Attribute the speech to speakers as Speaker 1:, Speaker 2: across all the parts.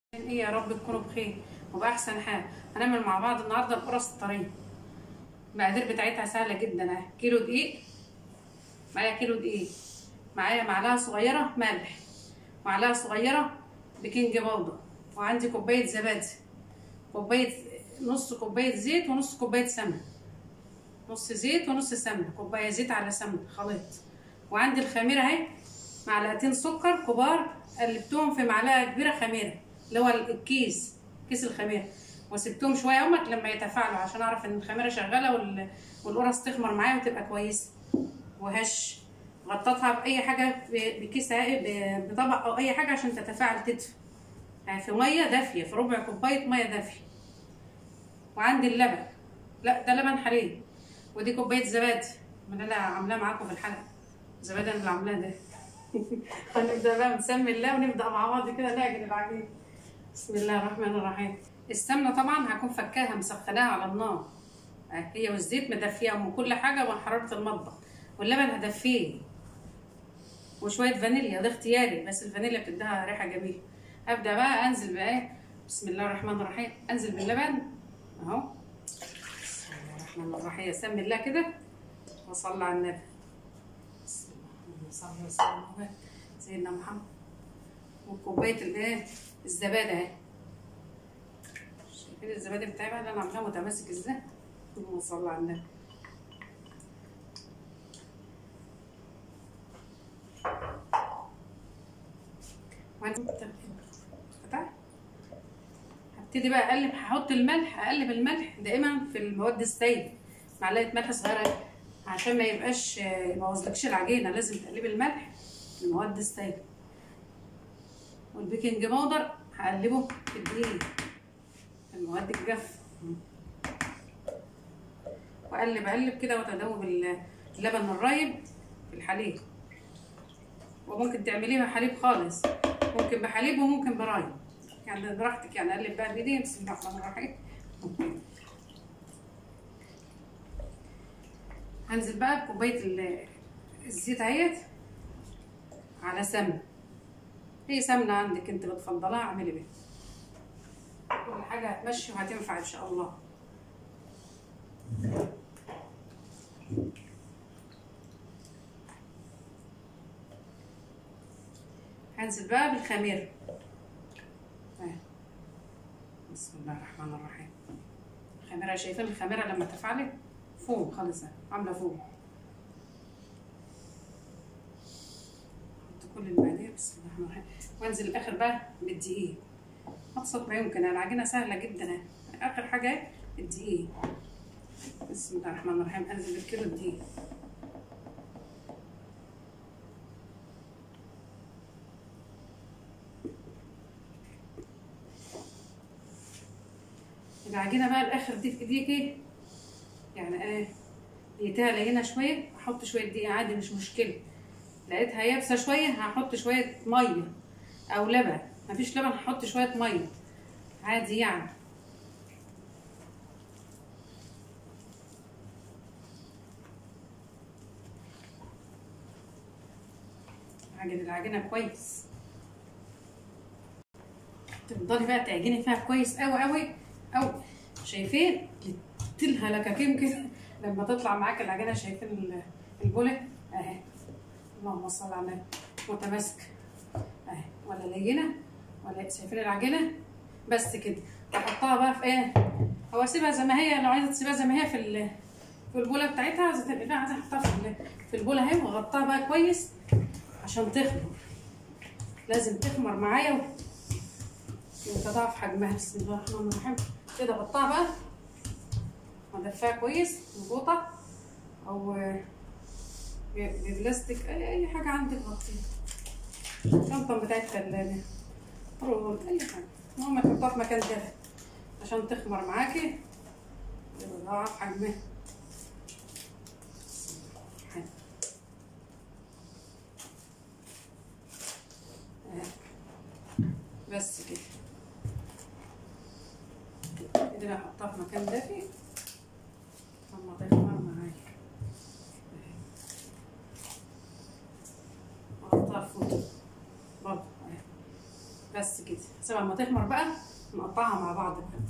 Speaker 1: ايه يا رب تكونوا بخير وبأحسن حال هنعمل مع بعض النهارده القرص الطريه المقادير بتاعتها سهله جدا اهي كيلو دقيق معايا كيلو دقيق معايا معلقه صغيره ملح معلقه صغيره بيكنج باودر وعندي كوبايه زبادي كوبايه نص كوبايه زيت ونص كوبايه سمنه نص زيت ونص سمنه كوبايه زيت على سمنه خليط وعندي الخميره اهي معلقتين سكر كبار قلبتهم في معلقه كبيره خميره اللي هو الكيس كيس الخميره وسبتهم شويه اهمت لما يتفاعلوا عشان اعرف ان الخميره شغاله وال... والقرص تخمر معايا وتبقى كويسه وهش غطيتها باي حاجه بكيس ب- بطبق او اي حاجه عشان تتفاعل تدفى يعني في ميه دافيه في ربع كوبايه ميه دافيه وعندي اللبن لا ده لبن حليب ودي كوبايه زبادي من اللي انا عاملاه معاكم في الحلقه الزبادي انا اللي عاملاه ده هنبدا بقى نسمي الله ونبدا مع بعض كده نعجن العجين بسم الله الرحمن الرحيم السمنه طبعا هكون فكاها مسخناها على النار هي والزيت مدفيهم وكل حاجه وحراره المطبخ واللبن هدفيه وشويه فانيليا ده اختياري بس الفانيليا بتديها ريحه جميله هبدا بقى انزل بايه بسم الله الرحمن الرحيم انزل باللبن اهو بسم الله الرحمن الرحيم اسمي الله كده واصلي على النبي بسم الله اللهم صل وسلم وبارك سيدنا محمد وكوبايه الايه الزبادي اهي شايفين الزبادي بتاعي بقى اللي انا عاملاه متماسك ازاي اللهم صل على النبي هبتدي بقى اقلب هحط الملح اقلب الملح دائما في المواد السائله معلقه ملح صغيره عشان ما يبقاش يبوظلكش العجينه لازم تقلبي الملح في المواد السائله والبيكنج باودر هقلبه في الدقيق في المواد الجافه واقلب اقلب كده وتدوب اللبن الرايب في الحليب وممكن تعمليه بحليب خالص ممكن بحليب وممكن برايب يعني براحتك يعني اقلب بقى بايدي بسم الله الرحمن الرحيم هنزل بقى بكوبايه الزيت اهيت على سمنه هي سمنه عندك انت بتفضلها اعملي بيها كل حاجه هتمشي وهتنفع ان شاء الله هنزل بقى بالخميره بسم الله الرحمن الرحيم الخميره شايفين الخميره لما تفعلت فوم خالص عامله فوم كل المقادير بسم الله الرحمن الرحيم وانزل الاخر بقى بالدقيق ابسط ما يمكن العجينه سهله جدا اخر حاجه الدقيق بسم الله الرحمن الرحيم انزل بالكيلو الدقيق العجينه بقى الاخر دي في ايديكي يعني ايه لقيتها لينه شويه احط شويه دقيق عادي مش مشكله لقيتها يابسه شويه هحط شويه ميه او لبن مفيش لبن هحط شويه ميه عادي يعني عجن العجينه كويس تفضلي بقى تعجني فيها كويس قوي قوي قوي شايفين تلها لكاكيم كده لما تطلع معاك العجينه شايفين البوله اهي اللهم صل على النبي متماسكه اهي ولا لينه ولا شايفين العجينه بس كده احطها بقى في ايه هو اسيبها زي ما هي لو عايزه تسيبها زي ما هي في في البوله بتاعتها عايزه تبقى عايزه احطها في في البوله اهي واغطيها بقى كويس عشان تخمر لازم تخمر معايا وتضاعف حجمها بسم الله الرحمن الرحيم كده غطاها بقى ودفاها كويس ببوطه او ببلاستيك اي اي حاجه عندك غطيها الشنطه بتاعت الثلاجه رول اي حاجه المهم تحطها في مكان دافئ عشان تخمر معاكي يتضاعف حجمها بس كده كده بقى احطها في مكان دافي لما تخمر معايا احطها في فوق برضه بس كده سيبها لما تخمر بقى نقطعها مع بعض بقى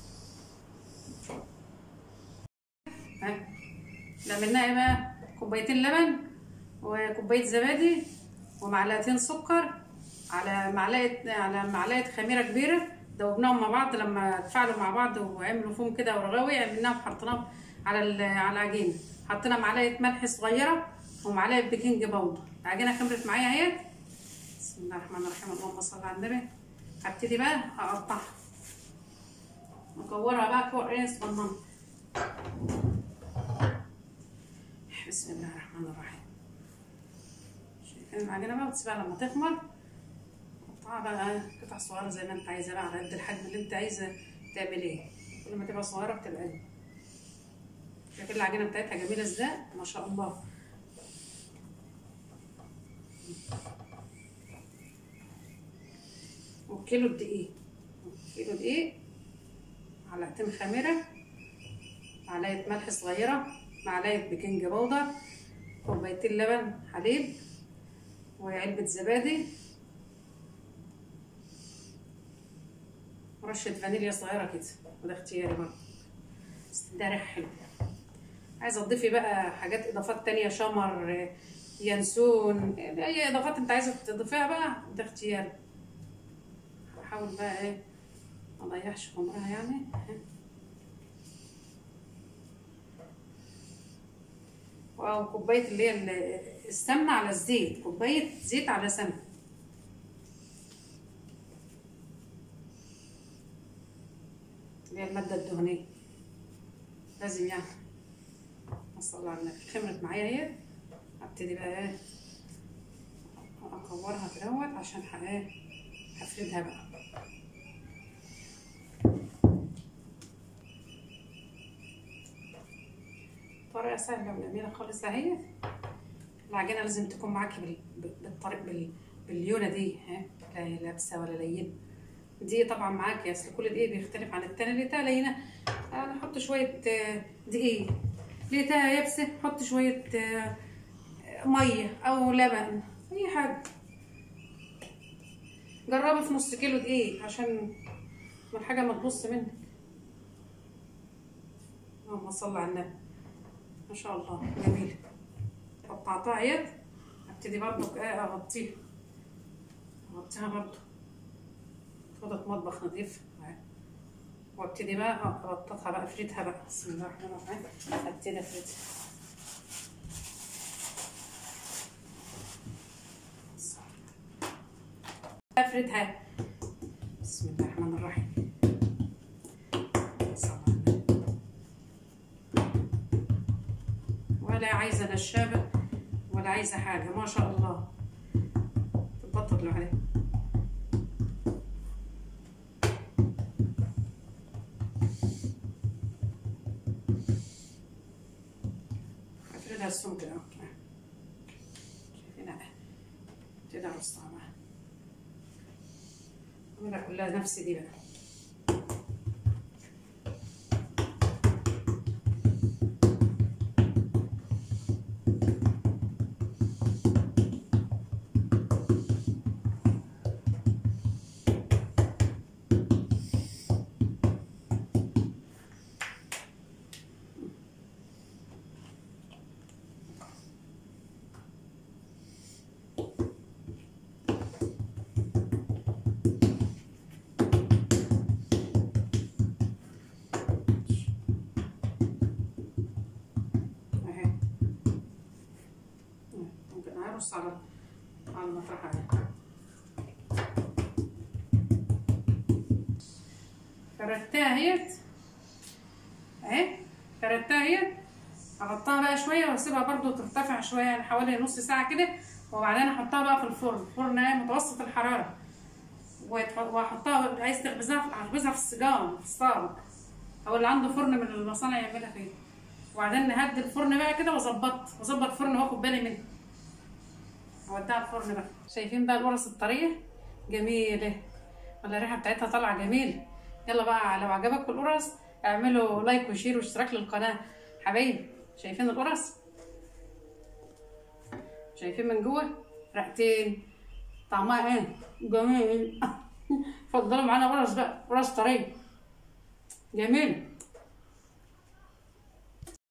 Speaker 1: ها عملنا ايه بقى كوبايتين لبن وكوبايه زبادي ومعلقتين سكر على معلقه على معلقه خميره كبيره دوبناهم مع بعض لما اتفاعلوا مع بعض وعملوا فيهم كده ورغاوي عملناهم حطيناهم على ال- على العجينه حطينا معلقه ملح صغيره ومعلقه بيكنج باودر العجينه خمرت معايا اهيت بسم الله الرحمن الرحيم اللهم صل على النبي هبتدي بقى اقطعها اكورها بقى كور ايه صغننه بسم الله الرحمن الرحيم شايفين العجينه بقى وتسيبها لما تخمر قطعها بقى قطع صغيره زي ما انت عايزه بقى على قد الحجم اللي انت عايزه تعمليه كل ما تبقى صغيره بتبقى ايه شايفين العجينه بتاعتها جميله ازاي ما شاء الله وكيلو دقيق كيلو دقيق معلقتين خميره معلقه ملح صغيره معلقه بيكنج باودر كوبايتين لبن حليب وعلبه زبادي ورشه فانيليا صغيره كده وده اختياري برضه بس ده ريحه حلو عايزه تضيفي بقى حاجات اضافات تانية شمر ينسون اي اضافات انت عايزه تضيفيها بقى ده اختياري بحاول بقى ايه ما اضيعش عمرها يعني او كوبايه اللي هي ال- السمنه على الزيت كوبايه زيت على سمنه اللي هي الماده الدهنيه لازم يعني صلى الله على النبي خمرت معايا اهي هبتدي بقى ايه اكورها في الاول عشان ح- ايه هفردها بقى طريقة سهلة وجميلة خالص اهي العجينة لازم تكون معاكي بال... بالطريق بال... بالليونة دي ها لا هي لابسة ولا لينة دي طبعا معاكي اصل كل دقيق بيختلف عن التاني لقيتها لينة انا احط شوية آه، دقيق لقيتها يابسة حط شوية آه، مية او لبن اي حاجة جربي في نص كيلو دقيق عشان ما الحاجة ما تبص منك اللهم صل على النبي ما شاء الله جميلة قطعتها اهيت ابتدي برضو ايه اغطيها اغطيها برضو فوطة مطبخ نضيف اهي. وابتدي بقى ابططها بقى افردها بقى بسم الله الرحمن الرحيم ابتدي افردها افردها بسم الله الرحمن الرحيم صلى الله على النبي. ولا عايزه نشابه ولا عايزه حاجه ما شاء الله تبطل له عليه افردها السمك اهو شايفينها كده رصها معاها اعملها كلها نفس دي بقى اهي ممكن هرص على على المطرحة اهي فردتها اهيت اهي فردتها اهيت اغطيها بقى شويه واسيبها برضو ترتفع شويه يعني حوالي نص ساعه كده وبعدين احطها بقى في الفرن فرن ايه متوسط الحراره وتح- واحطها عايز تخبزها في- اخبزها في السجان في الصاج او اللي عنده فرن من المصانع يعملها فيه وبعدين نهدي الفرن بقى كده واظبط واظبط الفرن واخد بالي منه اوديها الفرن بقى شايفين بقى القرص الطريه جميله ولا الريحه بتاعتها طالعه جميله يلا بقى لو عجبكم القرص اعملوا لايك وشير واشتراك للقناه حبايبي شايفين القرص شايفين من جوه رقتين طعمها ايه جميل اتفضلوا معانا قرص بقى قرص طريه جميل